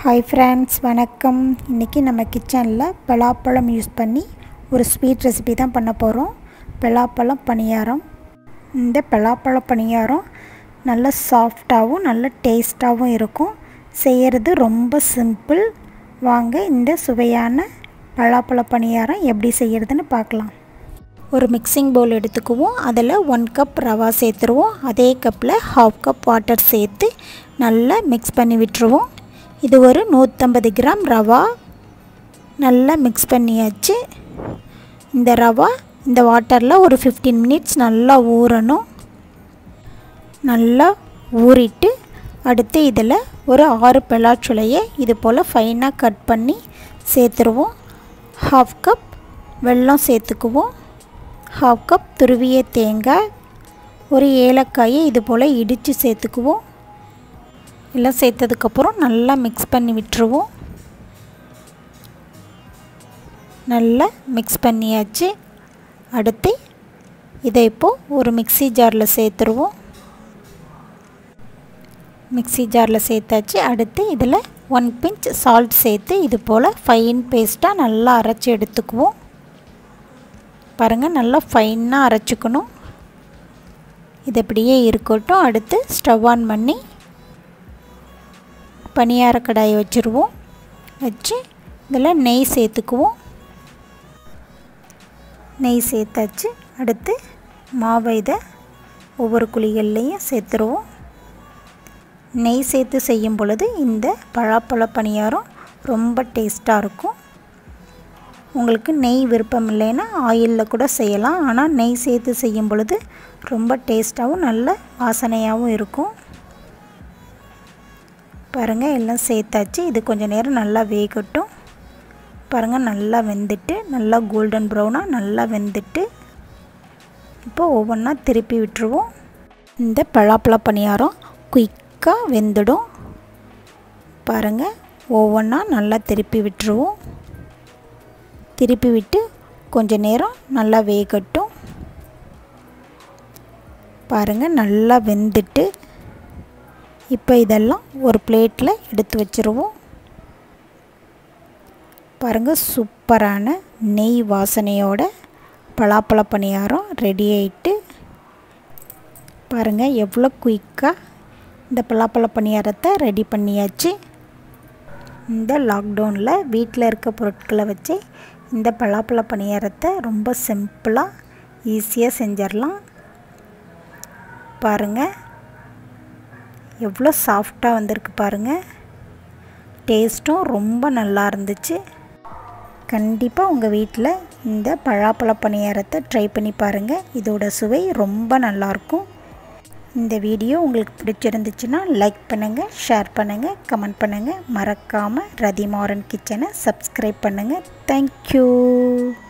hi friends வணக்கம் இன்றைக்கி நம்ம கிச்சனில் பலாப்பழம் யூஸ் பண்ணி ஒரு ஸ்வீட் ரெசிபி தான் பண்ண போகிறோம் பலாப்பழம் பணியாரம் இந்த பலாப்பழ பணியாரம் நல்ல சாஃப்டாகவும் நல்ல டேஸ்ட்டாகவும் இருக்கும் செய்கிறது ரொம்ப சிம்பிள் வாங்க இந்த சுவையான பலாப்பழ பணியாரம் எப்படி செய்கிறதுன்னு பார்க்கலாம் ஒரு மிக்சிங் பவுல் எடுத்துக்குவோம் அதில் ஒன் கப் ரவா சேர்த்துருவோம் அதே கப்பில் ஹாஃப் கப் வாட்டர் சேர்த்து நல்லா மிக்ஸ் பண்ணி விட்டுருவோம் இது ஒரு நூற்றம்பது கிராம் ரவா நல்லா மிக்ஸ் பண்ணியாச்சு இந்த ரவா இந்த வாட்டரில் ஒரு ஃபிஃப்டீன் மினிட்ஸ் நல்லா ஊறணும் நல்லா ஊறிட்டு அடுத்து இதில் ஒரு ஆறு பெலாச்சுளையை இது போல் ஃபைனாக கட் பண்ணி சேர்த்துருவோம் ஹாஃப் கப் வெல்லம் சேர்த்துக்குவோம் ஹாஃப் கப் துருவிய தேங்காய் ஒரு ஏலக்காயை இது போல் இடித்து சேர்த்துக்குவோம் எல்லாம் சேர்த்ததுக்கப்புறம் நல்லா மிக்ஸ் பண்ணி விட்டுருவோம் நல்லா மிக்ஸ் பண்ணியாச்சு அடுத்து இதை இப்போது ஒரு மிக்சி ஜாரில் சேர்த்துருவோம் மிக்சி ஜாரில் சேர்த்தாச்சு அடுத்து இதில் ஒன் பிஞ்ச் சால்ட் சேர்த்து இது போல் ஃபைன் பேஸ்ட்டாக நல்லா அரைச்சி எடுத்துக்குவோம் பாருங்கள் நல்லா ஃபைனாக அரைச்சிக்கணும் இது அப்படியே இருக்கட்டும் அடுத்து ஸ்டவ் ஆன் பண்ணி பனியார கடாயை வச்சுருவோம் வச்சு இதில் நெய் சேர்த்துக்குவோம் நெய் சேர்த்தாச்சு அடுத்து மாவை இதை ஒவ்வொரு குழிகள்லேயும் சேர்த்துருவோம் நெய் சேர்த்து செய்யும் பொழுது இந்த பழாப்பழ பணியாரம் ரொம்ப டேஸ்ட்டாக இருக்கும் உங்களுக்கு நெய் விருப்பம் இல்லைன்னா ஆயிலில் கூட செய்யலாம் ஆனால் நெய் சேர்த்து செய்யும் பொழுது ரொம்ப டேஸ்ட்டாகவும் நல்ல வாசனையாகவும் இருக்கும் பாருங்கள் எல்லாம் சேர்த்தாச்சு இது கொஞ்சம் நேரம் நல்லா வேகட்டும் பாருங்கள் நல்லா வெந்துட்டு நல்லா கோல்டன் ப்ரௌனாக நல்லா வெந்துட்டு இப்போ ஒவ்வொன்றா திருப்பி விட்டுருவோம் இந்த பழாப்பழ பணியாரம் குயிக்காக வெந்துடும் பாருங்கள் ஒவ்வொன்றா நல்லா திருப்பி விட்டுருவோம் திருப்பி விட்டு கொஞ்ச நேரம் நல்லா வேகட்டும் பாருங்கள் நல்லா வெந்துட்டு இப்போ இதெல்லாம் ஒரு பிளேட்டில் எடுத்து வச்சுருவோம் பாருங்கள் சூப்பரான நெய் வாசனையோட பலாப்பழ பணியாரம் ரெடி ஆகிட்டு பாருங்கள் எவ்வளோ குயிக்காக இந்த பலாப்பழ பணியாரத்தை ரெடி பண்ணியாச்சு இந்த லாக்டவுனில் வீட்டில் இருக்க பொருட்களை வச்சு இந்த பலாப்பழ பணியாரத்தை ரொம்ப சிம்பிளாக ஈஸியாக செஞ்சிடலாம் பாருங்கள் எவ்வளோ சாஃப்டாக வந்திருக்கு பாருங்கள் டேஸ்ட்டும் ரொம்ப நல்லா இருந்துச்சு கண்டிப்பாக உங்கள் வீட்டில் இந்த பழாப்பழ பணியாரத்தை ட்ரை பண்ணி பாருங்கள் இதோட சுவை ரொம்ப நல்லாயிருக்கும் இந்த வீடியோ உங்களுக்கு பிடிச்சிருந்துச்சுன்னா லைக் பண்ணுங்கள் ஷேர் பண்ணுங்கள் கமெண்ட் பண்ணுங்கள் மறக்காமல் ரதிமாறன் கிச்சனை சப்ஸ்கிரைப் பண்ணுங்கள் தேங்க்யூ